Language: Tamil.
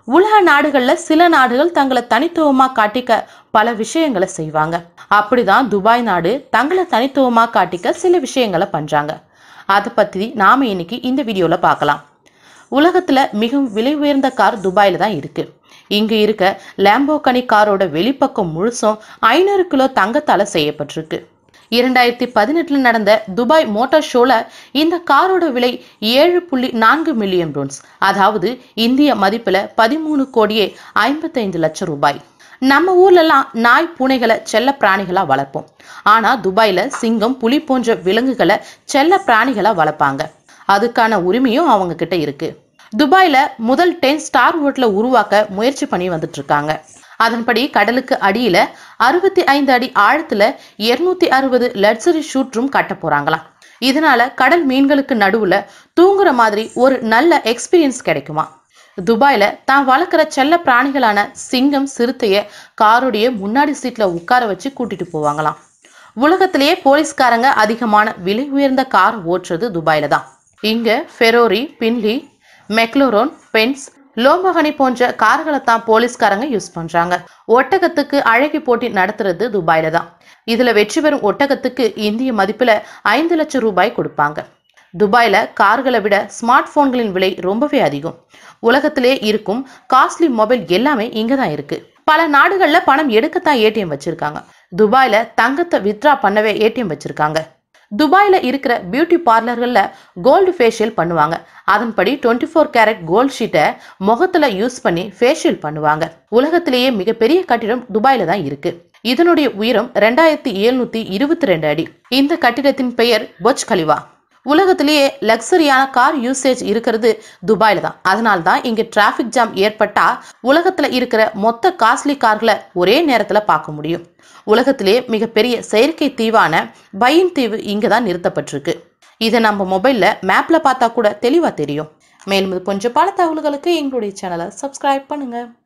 உலக நாடுகள்ல சில நாடுகள் தங்களை தனித்துவமா காட்டிக்க பல விஷயங்களை செய்வாங்க அப்படிதான் துபாய் நாடு தங்களை தனித்துவமா காட்டிக்க சில விஷயங்களை பண்றாங்க அதை பத்தி நாம இன்னைக்கு இந்த வீடியோல பார்க்கலாம் உலகத்துல மிகவும் விலை உயர்ந்த கார் துபாயில தான் இருக்கு இங்க இருக்க லேம்போகனி காரோட வெளிப்பக்கம் முழுசும் ஐநூறு கிலோ தங்கத்தால செய்யப்பட்டிருக்கு இரண்டாயிரத்தி பதினெட்டுல நடந்த துபாய் மோட்டார் ஷோல இந்த காரோட விலை ஏழு புள்ளி நான்கு மில்லியன் ரோன்ஸ் அதாவது இந்திய மதிப்புல பதிமூணு கோடியே ஐம்பத்தைந்து லட்சம் ரூபாய் நம்ம ஊர்லலாம் நாய் பூனைகளை செல்ல பிராணிகளா வளர்ப்போம் ஆனா துபாயில சிங்கம் புலி போன்ற விலங்குகளை செல்ல பிராணிகளா வளர்ப்பாங்க அதுக்கான உரிமையும் அவங்க கிட்ட இருக்கு துபாயில முதல் டென் ஸ்டார் ஹோட்டலை உருவாக்க முயற்சி பண்ணி வந்துட்டு இருக்காங்க அதன்படி கடலுக்கு அடியில அறுபத்தி ஐந்து அடி ஆழத்துல இருநூத்தி அறுபது லக்ஸரி ஷூட் ரூம் கட்ட போறாங்களாம் இதனால கடல் மீன்களுக்கு நடுவுல தூங்குற மாதிரி ஒரு நல்ல எக்ஸ்பீரியன்ஸ் கிடைக்குமா துபாயில தான் வளர்க்குற செல்ல பிராணிகளான சிங்கம் சிறுத்தைய காருடைய முன்னாடி சீட்ல உட்கார வச்சு கூட்டிட்டு போவாங்களாம் உலகத்திலேயே போலீஸ்காரங்க அதிகமான விலை உயர்ந்த கார் ஓட்டுறது துபாயில தான் இங்க ஃபெரோரி பின்லி மெக்லோரோன் பென்ஸ் லோமஹனி போன்ற கார்களை தான் போலீஸ்காரங்க யூஸ் பண்றாங்க ஒட்டகத்துக்கு அழகி போட்டி நடத்துறது துபாயில தான் இதுல வெற்றி பெறும் ஒட்டகத்துக்கு இந்திய மதிப்புல ஐந்து லட்சம் ரூபாய் கொடுப்பாங்க துபாயில கார்களை விட ஸ்மார்ட் போன்களின் விலை ரொம்பவே அதிகம் உலகத்திலே இருக்கும் காஸ்ட்லி மொபைல் எல்லாமே இங்க தான் இருக்கு பல நாடுகள்ல பணம் எடுக்கத்தான் ஏடிஎம் வச்சிருக்காங்க துபாயில தங்கத்தை வித்ரா பண்ணவே ஏடிஎம் வச்சிருக்காங்க துபாயில இருக்கிற பியூட்டி பார்லர்கள்ல கோல்டு ஃபேஷியல் பண்ணுவாங்க அதன்படி டுவெண்ட்டி ஃபோர் கேரட் கோல்ட் ஷீட்டை முகத்துல யூஸ் பண்ணி ஃபேஷியல் பண்ணுவாங்க உலகத்திலேயே மிகப்பெரிய கட்டிடம் துபாயில தான் இருக்கு இதனுடைய உயரம் ரெண்டாயிரத்தி எழுநூத்தி இருபத்தி ரெண்டு அடி இந்த கட்டிடத்தின் பெயர் பொஜ் கலிவா உலகத்திலேயே லக்ஸரியான கார் யூசேஜ் இருக்கிறது துபாயில தான் அதனால தான் இங்க டிராஃபிக் ஜாம் ஏற்பட்டா உலகத்துல இருக்கிற மொத்த காஸ்ட்லி கார்களை ஒரே நேரத்துல பார்க்க முடியும் உலகத்திலே மிகப்பெரிய செயற்கை தீவான பயின் தீவு இங்க தான் நிறுத்தப்பட்டிருக்கு இதை நம்ம மொபைல்ல மேப்ல பார்த்தா கூட தெளிவா தெரியும் மேலும் இது கொஞ்சம் பல தகவல்களுக்கு எங்களுடைய சேனலை சப்ஸ்கிரைப் பண்ணுங்க